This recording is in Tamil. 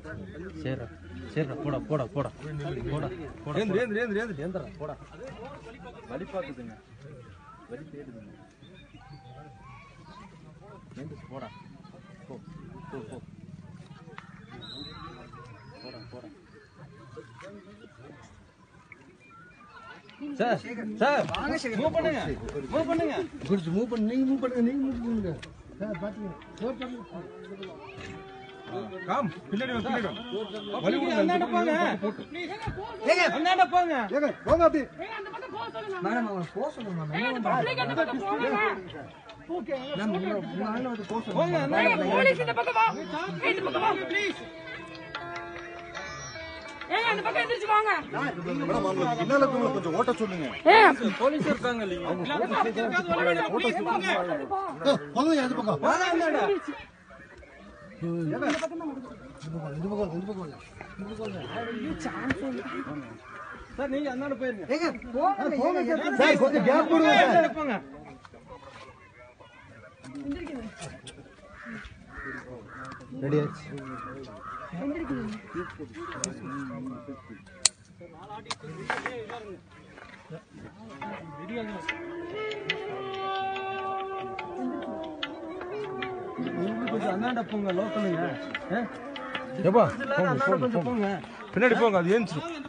சரிடா சரிடா போடா போடா போடா போடா போடா ஏந்திரு ஏந்திரு ஏந்திரு ஏந்திரு ஏந்திரா போடா வலி பார்க்குதுங்க வலி தேடுதுங்க ஏந்திரு போடா போ போ போ போடா போடா சார் சார் மூவ் பண்ணுங்க மூவ் பண்ணுங்க கொஞ்சம் மூவ் பண்ணு நீங்க மூவ் பண்ணுங்க நீங்க மூவ் பண்ணுங்க சார் பாத்துங்க டோர் பண்ணுங்க காம் பின்னாடி வா பின்னாடி வா வலி கொடுங்க அந்தாண்ட போங்க போட்டு அந்தாண்ட போங்க ஏங்க போங்க அப்படி மேடம் அவங்க போக சொல்லுங்க மேம் என்ன மேம் உங்க உங்க ஆளு வந்து போக சொல்லுங்க போங்க அந்தாண்ட போங்க போலீஸ் இந்த பக்கம் வா ஏய், இந்த பக்கம் வா ப்ளீஸ் ஏய் அந்த பக்கம் எந்திரிச்சு வாங்க மேடம் அவங்க பின்னால இருக்கவங்கள கொஞ்சம் ஓட்ட சொல்லுங்க ஏய் போலீஸ் இருக்காங்க இல்லையா போங்க எது பக்கம் வாங்க அந்தாண்ட இது பக்கம் இது பக்கம் இது பக்கம் சார் நீங்க அந்தாண்ட போயிருங்க ஏங்க போங்க சார் கொஞ்சம் கேப் கொடுங்க சார் அந்தாண்ட போங்க ரெடி ஆச்சு கொஞ்சம் அந்தாண்ட போங்க லோக்கலுங்க எப்பா அந்தாண்ட கொஞ்சம் போங்க பின்னாடி போங்க அது ஏஞ்சிரும்